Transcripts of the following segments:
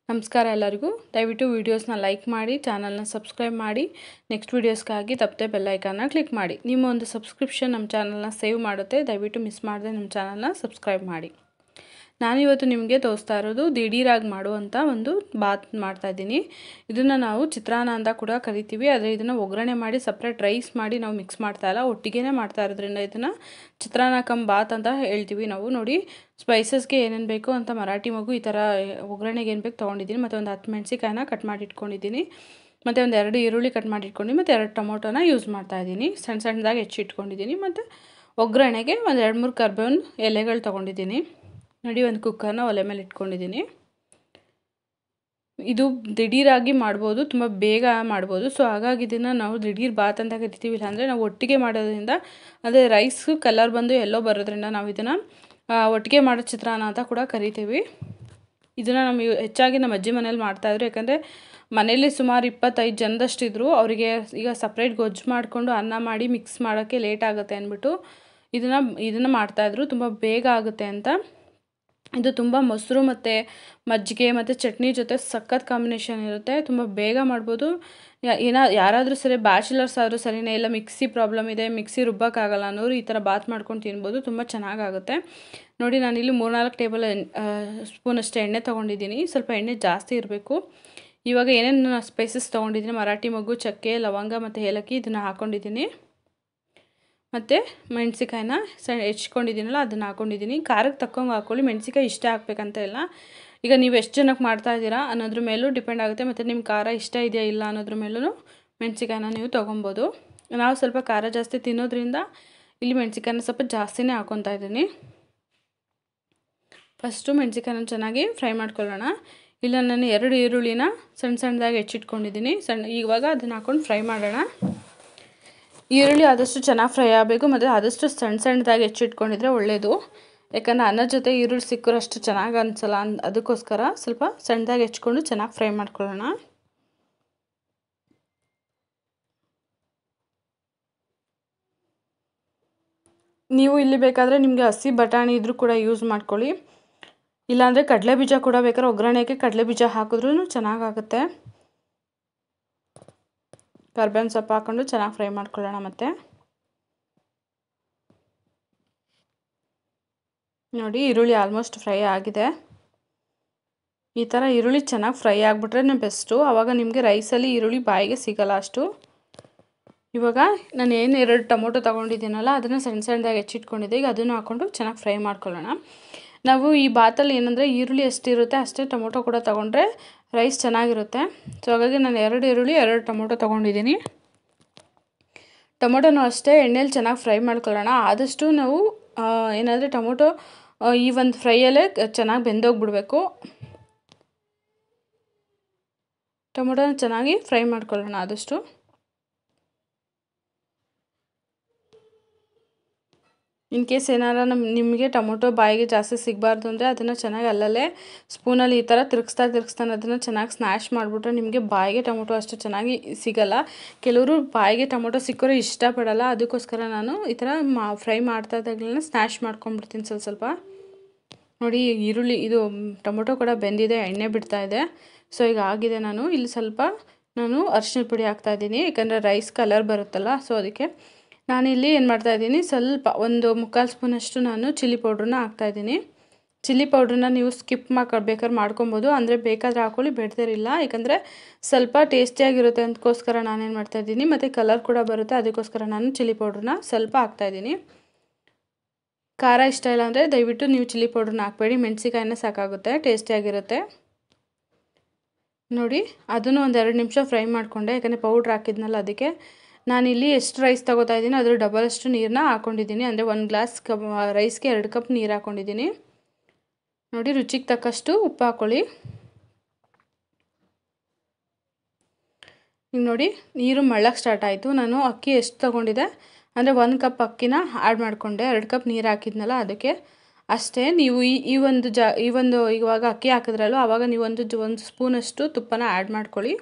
ನಮಸ್ಕಾರ ಎಲ್ಲರಿಗೂ ದಯವಿಟ್ಟು ವೀಡಿಯೋಸ್ನ ಲೈಕ್ ಮಾಡಿ ಚಾನಲ್ನ ಸಬ್ಸ್ಕ್ರೈಬ್ ಮಾಡಿ ನೆಕ್ಸ್ಟ್ ವೀಡಿಯೋಸ್ಗಾಗಿ ತಪ್ಪದೆ ಬೆಲ್ಲೈಕನ್ನ ಕ್ಲಿಕ್ ಮಾಡಿ ನಿಮ್ಮ ಒಂದು ಸಬ್ಸ್ಕ್ರಿಪ್ಷನ್ ನಮ್ಮ ಚಾನಲ್ನ ಸೇವ್ ಮಾಡುತ್ತೆ ದಯವಿಟ್ಟು ಮಿಸ್ ಮಾಡದೆ ನಮ್ಮ ಚಾನಲ್ನ ಸಬ್ಸ್ಕ್ರೈಬ್ ಮಾಡಿ ನಾನಿವತ್ತು ನಿಮಗೆ ತೋರಿಸ್ತಾ ಇರೋದು ದಿಢೀರಾಗಿ ಮಾಡುವಂಥ ಒಂದು ಬಾತ್ ಮಾಡ್ತಾಯಿದ್ದೀನಿ ಇದನ್ನು ನಾವು ಚಿತ್ರಾನ್ನ ಅಂತ ಕೂಡ ಕರಿತೀವಿ ಆದರೆ ಇದನ್ನು ಒಗ್ಗರಣೆ ಮಾಡಿ ಸಪ್ರೇಟ್ ರೈಸ್ ಮಾಡಿ ನಾವು ಮಿಕ್ಸ್ ಮಾಡ್ತಾ ಇಲ್ಲ ಒಟ್ಟಿಗೆ ಮಾಡ್ತಾ ಇರೋದ್ರಿಂದ ಇದನ್ನು ಚಿತ್ರಾನ್ನ ಕಮ್ ಬಾತ್ ಅಂತ ಹೇಳ್ತೀವಿ ನಾವು ನೋಡಿ ಸ್ಪೈಸಸ್ಗೆ ಏನೇನು ಬೇಕು ಅಂತ ಮರಾಠಿ ಮಗು ಈ ಥರ ಒಗ್ಗರಣೆಗೆ ಏನು ಬೇಕು ತೊಗೊಂಡಿದ್ದೀನಿ ಮತ್ತು ಒಂದು ಹತ್ತು ಮೆಣಸಿಕಾಯಿನ ಕಟ್ ಮಾಡಿ ಇಟ್ಕೊಂಡಿದ್ದೀನಿ ಮತ್ತು ಒಂದು ಎರಡು ಈರುಳ್ಳಿ ಕಟ್ ಮಾಡಿ ಇಟ್ಕೊಂಡು ಮತ್ತು ಎರಡು ಟೊಮೊಟೊನ ಯೂಸ್ ಮಾಡ್ತಾಯಿದ್ದೀನಿ ಸಣ್ಣ ಸಣ್ಣದಾಗಿ ಹೆಚ್ಚಿಟ್ಕೊಂಡಿದ್ದೀನಿ ಮತ್ತು ಒಗ್ಗರಣೆಗೆ ಒಂದು ಎರಡು ಮೂರು ಕರ್ಬೇವಿನ ಎಲೆಗಳು ತೊಗೊಂಡಿದ್ದೀನಿ ನೋಡಿ ಒಂದು ಕುಕ್ಕರ್ನ ಒಲೆ ಮೇಲೆ ಇಟ್ಕೊಂಡಿದ್ದೀನಿ ಇದು ದಿಢೀರಾಗಿ ಮಾಡ್ಬೋದು ತುಂಬ ಬೇಗ ಮಾಡ್ಬೋದು ಸೊ ಹಾಗಾಗಿ ಇದನ್ನು ನಾವು ದಿಢೀರ್ ಬಾತ್ ಅಂತ ಕರಿತೀವಿ ಇಲ್ಲಾಂದರೆ ನಾವು ಒಟ್ಟಿಗೆ ಮಾಡೋದ್ರಿಂದ ಅದೇ ರೈಸು ಕಲರ್ ಬಂದು ಎಲ್ಲೋ ಬರೋದ್ರಿಂದ ನಾವು ಇದನ್ನು ಒಟ್ಟಿಗೆ ಮಾಡೋ ಚಿತ್ರಾನ್ನ ಅಂತ ಕೂಡ ಕರಿತೀವಿ ಇದನ್ನು ನಮ್ಮ ಹೆಚ್ಚಾಗಿ ನಮ್ಮ ಅಜ್ಜಿ ಮನೇಲಿ ಮಾಡ್ತಾಯಿದ್ರು ಯಾಕಂದರೆ ಮನೇಲಿ ಸುಮಾರು ಇಪ್ಪತ್ತೈದು ಜನದಷ್ಟಿದ್ರು ಅವರಿಗೆ ಈಗ ಸಪ್ರೇಟ್ ಗೊಜ್ಜು ಮಾಡಿಕೊಂಡು ಅನ್ನ ಮಾಡಿ ಮಿಕ್ಸ್ ಮಾಡೋಕ್ಕೆ ಲೇಟ್ ಆಗುತ್ತೆ ಅಂದ್ಬಿಟ್ಟು ಇದನ್ನು ಇದನ್ನು ಮಾಡ್ತಾಯಿದ್ರು ತುಂಬ ಬೇಗ ಆಗುತ್ತೆ ಅಂತ ಇದು ತುಂಬ ಮೊಸರು ಮತ್ತು ಮಜ್ಜಿಗೆ ಮತ್ತು ಚಟ್ನಿ ಜೊತೆ ಸಖತ್ ಕಾಂಬಿನೇಷನ್ ಇರುತ್ತೆ ತುಂಬ ಬೇಗ ಮಾಡ್ಬೋದು ಏನೋ ಯಾರಾದರೂ ಸರಿ ಬ್ಯಾಚುಲರ್ಸ್ ಆದರೂ ಸರಿನೇ ಇಲ್ಲ ಮಿಕ್ಸಿ ಪ್ರಾಬ್ಲಮ್ ಇದೆ ಮಿಕ್ಸಿ ರುಬ್ಬೋಕ್ಕಾಗಲ್ಲ ಅನ್ನೋರು ಈ ಥರ ಬಾತ್ ಮಾಡ್ಕೊಂಡು ತಿನ್ಬೋದು ತುಂಬ ಚೆನ್ನಾಗಾಗುತ್ತೆ ನೋಡಿ ನಾನಿಲ್ಲಿ ಮೂರ್ನಾಲ್ಕು ಟೇಬಲ್ ಸ್ಪೂನಷ್ಟು ಎಣ್ಣೆ ತೊಗೊಂಡಿದ್ದೀನಿ ಸ್ವಲ್ಪ ಎಣ್ಣೆ ಜಾಸ್ತಿ ಇರಬೇಕು ಇವಾಗ ಏನೇನು ಸ್ಪೈಸಸ್ ತೊಗೊಂಡಿದ್ದೀನಿ ಮರಾಠಿ ಮಗು ಚಕ್ಕೆ ಲವಂಗ ಮತ್ತು ಏಲಕ್ಕಿ ಇದನ್ನು ಹಾಕ್ಕೊಂಡಿದ್ದೀನಿ ಮತ್ತು ಮೆಣಸಿಕಾಯಿನ ಸಣ್ಣ ಹೆಚ್ಕೊಂಡಿದ್ದೀನಲ್ಲ ಅದನ್ನು ಹಾಕ್ಕೊಂಡಿದ್ದೀನಿ ಖಾರಕ್ಕೆ ತಕ್ಕಂಗೆ ಹಾಕ್ಕೊಳ್ಳಿ ಮೆಣಸಿಕಾಯಿ ಇಷ್ಟ ಹಾಕ್ಬೇಕಂತ ಇಲ್ಲ ಈಗ ನೀವು ಎಷ್ಟು ಜನಕ್ಕೆ ಮಾಡ್ತಾ ಇದ್ದೀರಾ ಅನ್ನೋದ್ರ ಮೇಲೂ ಡಿಪೆಂಡ್ ಆಗುತ್ತೆ ಮತ್ತು ನಿಮ್ಮ ಖಾರ ಇಷ್ಟ ಇದೆಯಾ ಇಲ್ಲ ಅನ್ನೋದ್ರ ಮೇಲೂ ಮೆಣಸಿಕಾಯಿನ ನೀವು ತೊಗೊಬೋದು ನಾವು ಸ್ವಲ್ಪ ಖಾರ ಜಾಸ್ತಿ ತಿನ್ನೋದ್ರಿಂದ ಇಲ್ಲಿ ಮೆಣಸಿಕಾಯಿನ ಸ್ವಲ್ಪ ಜಾಸ್ತಿನೇ ಹಾಕ್ಕೊತಾ ಇದ್ದೀನಿ ಫಸ್ಟು ಮೆಣಸಿಕಾಯಿನ ಚೆನ್ನಾಗಿ ಫ್ರೈ ಮಾಡ್ಕೊಳ್ಳೋಣ ಇಲ್ಲ ನಾನು ಎರಡು ಈರುಳ್ಳಿನ ಸಣ್ಣ ಸಣ್ಣದಾಗಿ ಹೆಚ್ಚಿಟ್ಕೊಂಡಿದ್ದೀನಿ ಸಣ್ಣ ಇವಾಗ ಅದನ್ನು ಹಾಕ್ಕೊಂಡು ಫ್ರೈ ಮಾಡೋಣ ಈರುಳ್ಳಿ ಆದಷ್ಟು ಚೆನ್ನಾಗಿ ಫ್ರೈ ಆಗಬೇಕು ಮತ್ತು ಆದಷ್ಟು ಸಣ್ಣ ಸಣ್ಣದಾಗಿ ಹೆಚ್ಚಿಟ್ಕೊಂಡಿದ್ರೆ ಒಳ್ಳೆಯದು ಯಾಕಂದರೆ ಅನ್ನದ ಜೊತೆ ಈರುಳ್ಳಿ ಸಿಕ್ಕರು ಅಷ್ಟು ಚೆನ್ನಾಗಿ ಅನಿಸಲ್ಲ ಅನ್ ಅದಕ್ಕೋಸ್ಕರ ಸ್ವಲ್ಪ ಸಣ್ಣದಾಗಿ ಹೆಚ್ಕೊಂಡು ಚೆನ್ನಾಗಿ ಫ್ರೈ ಮಾಡ್ಕೊಳ್ಳೋಣ ನೀವು ಇಲ್ಲಿ ಬೇಕಾದರೆ ನಿಮಗೆ ಹಸಿ ಬಟಾಣಿ ಇದ್ದರೂ ಕೂಡ ಯೂಸ್ ಮಾಡ್ಕೊಳ್ಳಿ ಇಲ್ಲಾಂದರೆ ಕಡಲೆ ಬೀಜ ಕೂಡ ಬೇಕಾದ್ರೆ ಒಗ್ಗರಣೆಗೆ ಕಡಲೆ ಬೀಜ ಹಾಕಿದ್ರೂ ಚೆನ್ನಾಗಾಗುತ್ತೆ ಕರ್ಬೇವಿನ ಸೊಪ್ಪು ಹಾಕ್ಕೊಂಡು ಚೆನ್ನಾಗಿ ಫ್ರೈ ಮಾಡ್ಕೊಳ್ಳೋಣ ಮತ್ತು ನೋಡಿ ಈರುಳ್ಳಿ ಆಲ್ಮೋಸ್ಟ್ ಫ್ರೈ ಆಗಿದೆ ಈ ಥರ ಈರುಳ್ಳಿ ಚೆನ್ನಾಗಿ ಫ್ರೈ ಆಗಿಬಿಟ್ರೆ ಬೆಸ್ಟು ಆವಾಗ ನಿಮಗೆ ರೈಸಲ್ಲಿ ಈರುಳ್ಳಿ ಬಾಯಿಗೆ ಸಿಗಲ್ಲ ಅಷ್ಟು ಇವಾಗ ನಾನು ಏನು ಎರಡು ಟೊಮೊಟೊ ತೊಗೊಂಡಿದ್ದೀನಲ್ಲ ಅದನ್ನು ಸಣ್ಣ ಸಣ್ಣದಾಗಿ ಹೆಚ್ಚಿಟ್ಕೊಂಡಿದ್ದೆ ಈಗ ಅದನ್ನು ಹಾಕ್ಕೊಂಡು ಚೆನ್ನಾಗಿ ಫ್ರೈ ಮಾಡ್ಕೊಳ್ಳೋಣ ನಾವು ಈ ಬಾತಲ್ಲಿ ಏನಂದರೆ ಈರುಳ್ಳಿ ಎಷ್ಟಿರುತ್ತೆ ಅಷ್ಟೇ ಟೊಮೊಟೊ ಕೂಡ ತೊಗೊಂಡ್ರೆ ರೈಸ್ ಚೆನ್ನಾಗಿರುತ್ತೆ ಸೊ ಹಾಗಾಗಿ ನಾನು ಎರಡು ಈರುಳ್ಳಿ ಎರಡು ಟೊಮೊಟೊ ತೊಗೊಂಡಿದ್ದೀನಿ ಟೊಮೊಟೊನೂ ಅಷ್ಟೇ ಎಣ್ಣೆಲಿ ಚೆನ್ನಾಗಿ ಫ್ರೈ ಮಾಡ್ಕೊಳ್ಳೋಣ ಆದಷ್ಟು ನಾವು ಏನಾದರೆ ಟೊಮೊಟೊ ಈ ಒಂದು ಫ್ರೈಯಲ್ಲೇ ಚೆನ್ನಾಗಿ ಬೆಂದೋಗ್ಬಿಡ್ಬೇಕು ಟೊಮೊಟೊನ ಚೆನ್ನಾಗಿ ಫ್ರೈ ಮಾಡ್ಕೊಳ್ಳೋಣ ಆದಷ್ಟು ಇನ್ ಕೇಸ್ ಏನಾರ ನಮ್ಮ ನಿಮಗೆ ಟೊಮೊಟೊ ಬಾಯಿಗೆ ಜಾಸ್ತಿ ಸಿಗಬಾರ್ದು ಅಂದರೆ ಅದನ್ನು ಚೆನ್ನಾಗಿ ಅಲ್ಲಲ್ಲೇ ಸ್ಪೂನಲ್ಲಿ ಈ ಥರ ತಿರುಗಿಸ್ತಾ ತಿರುಗಿಸ್ತಾ ಅದನ್ನು ಚೆನ್ನಾಗಿ ಸ್ನ್ಯಾಶ್ ಮಾಡಿಬಿಟ್ರೆ ನಿಮಗೆ ಬಾಯಿಗೆ ಟೊಮೊಟೊ ಅಷ್ಟು ಚೆನ್ನಾಗಿ ಸಿಗಲ್ಲ ಕೆಲವರು ಬಾಯಿಗೆ ಟೊಮೊಟೊ ಸಿಕ್ಕರೆ ಇಷ್ಟಪಡಲ್ಲ ಅದಕ್ಕೋಸ್ಕರ ನಾನು ಈ ಥರ ಮಾ ಫ್ರೈ ಮಾಡ್ತಾ ಇದ್ದಾಗಲೇ ಸ್ನ್ಯಾಶ್ ಮಾಡ್ಕೊಂಡ್ಬಿಡ್ತೀನಿ ಸ್ವಲ್ಪ ಸ್ವಲ್ಪ ನೋಡಿ ಈರುಳ್ಳಿ ಇದು ಟೊಮೊಟೊ ಕೂಡ ಬೆಂದಿದೆ ಎಣ್ಣೆ ಬಿಡ್ತಾ ಇದೆ ಸೊ ಈಗ ಆಗಿದೆ ನಾನು ಇಲ್ಲಿ ಸ್ವಲ್ಪ ನಾನು ಅರಿಶಿನ ಪುಡಿ ಹಾಕ್ತಾಯಿದ್ದೀನಿ ಯಾಕಂದರೆ ರೈಸ್ ಕಲರ್ ಬರುತ್ತಲ್ಲ ಸೊ ಅದಕ್ಕೆ ನಾನಿಲ್ಲಿ ಏನು ಮಾಡ್ತಾಯಿದ್ದೀನಿ ಸ್ವಲ್ಪ ಒಂದು ಮುಕ್ಕಾಲು ಸ್ಪೂನಷ್ಟು ನಾನು ಚಿಲ್ಲಿ ಪೌಡ್ರನ್ನ ಹಾಕ್ತಾಯಿದ್ದೀನಿ ಚಿಲ್ಲಿ ಪೌಡ್ರನ್ನ ನೀವು ಸ್ಕಿಪ್ ಮಾಡಿ ಬೇಕಾದ್ರೆ ಮಾಡ್ಕೊಬೋದು ಅಂದರೆ ಬೇಕಾದರೆ ಹಾಕ್ಕೊಳ್ಳಿ ಬೇಡದಿರಿಲ್ಲ ಯಾಕಂದರೆ ಸ್ವಲ್ಪ ಟೇಸ್ಟಿಯಾಗಿರುತ್ತೆ ಅದಕ್ಕೋಸ್ಕರ ನಾನೇನು ಮಾಡ್ತಾಯಿದ್ದೀನಿ ಮತ್ತು ಕಲರ್ ಕೂಡ ಬರುತ್ತೆ ಅದಕ್ಕೋಸ್ಕರ ನಾನು ಚಿಲ್ಲಿ ಪೌಡ್ರನ್ನ ಸ್ವಲ್ಪ ಹಾಕ್ತಾಯಿದ್ದೀನಿ ಖಾರ ಇಷ್ಟ ಇಲ್ಲ ಅಂದರೆ ದಯವಿಟ್ಟು ನೀವು ಚಿಲ್ಲಿ ಪೌಡ್ರನ್ನ ಹಾಕಬೇಡಿ ಮೆಣಸಿಕಾಯಿನ ಸಾಕಾಗುತ್ತೆ ಟೇಸ್ಟಿಯಾಗಿರುತ್ತೆ ನೋಡಿ ಅದನ್ನು ಒಂದು ಎರಡು ನಿಮಿಷ ಫ್ರೈ ಮಾಡಿಕೊಂಡೆ ಯಾಕಂದರೆ ಪೌಡ್ರ್ ಹಾಕಿದ್ನಲ್ಲ ಅದಕ್ಕೆ ನಾನಿಲ್ಲಿ ಎಷ್ಟು ರೈಸ್ ತೊಗೋತಾ ಇದ್ದೀನಿ ಅದ್ರ ಡಬಲ್ ಅಷ್ಟು ನೀರನ್ನ ಹಾಕ್ಕೊಂಡಿದ್ದೀನಿ ಅಂದರೆ ಒಂದು ಗ್ಲಾಸ್ ಕಪ್ ರೈಸ್ಗೆ ಎರಡು ಕಪ್ ನೀರು ಹಾಕ್ಕೊಂಡಿದ್ದೀನಿ ನೋಡಿ ರುಚಿಗೆ ತಕ್ಕಷ್ಟು ಉಪ್ಪು ಹಾಕ್ಕೊಳ್ಳಿ ಈಗ ನೋಡಿ ನೀರು ಮಳ್ಳಕ್ಕೆ ಸ್ಟಾರ್ಟ್ ಆಯಿತು ನಾನು ಅಕ್ಕಿ ಎಷ್ಟು ತೊಗೊಂಡಿದ್ದೆ ಅಂದರೆ ಒಂದು ಕಪ್ ಅಕ್ಕಿನ ಆ್ಯಡ್ ಮಾಡಿಕೊಂಡೆ ಎರಡು ಕಪ್ ನೀರು ಹಾಕಿದ್ನಲ್ಲ ಅದಕ್ಕೆ ಅಷ್ಟೇ ನೀವು ಈ ಈ ಒಂದು ಜ ಈ ಒಂದು ಇವಾಗ ಅಕ್ಕಿ ಹಾಕಿದ್ರಲ್ವ ಆವಾಗ ನೀವು ಒಂದು ಒಂದು ಸ್ಪೂನಷ್ಟು ತುಪ್ಪನ ಆ್ಯಡ್ ಮಾಡ್ಕೊಳ್ಳಿ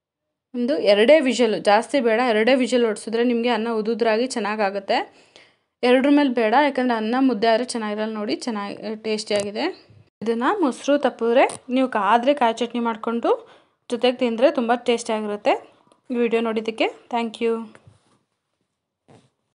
ಒಂದು ಎರಡೇ ವಿಷಲು ಜಾಸ್ತಿ ಬೇಡ ಎರಡೇ ವಿಷಲ್ ಹೊಡ್ಸಿದ್ರೆ ನಿಮಗೆ ಅನ್ನ ಉದುದ್ರಾಗಿ ಚೆನ್ನಾಗಾಗುತ್ತೆ ಎರಡ್ರ ಮೇಲೆ ಬೇಡ ಯಾಕಂದರೆ ಅನ್ನ ಮುದ್ದೆ ಆದರೆ ಚೆನ್ನಾಗಿರಲ್ಲ ನೋಡಿ ಚೆನ್ನಾಗಿ ಟೇಸ್ಟಿಯಾಗಿದೆ ಇದನ್ನು ಮೊಸರು ತಪ್ಪಿದ್ರೆ ನೀವು ಕಾದರೆ ಕಾಯಿ ಚಟ್ನಿ ಮಾಡಿಕೊಂಡು ಜೊತೆಗೆ ತಿಂದರೆ ತುಂಬ ಟೇಸ್ಟಿಯಾಗಿರುತ್ತೆ ಈ ವಿಡಿಯೋ ನೋಡಿದ್ದಕ್ಕೆ ಥ್ಯಾಂಕ್ ಯು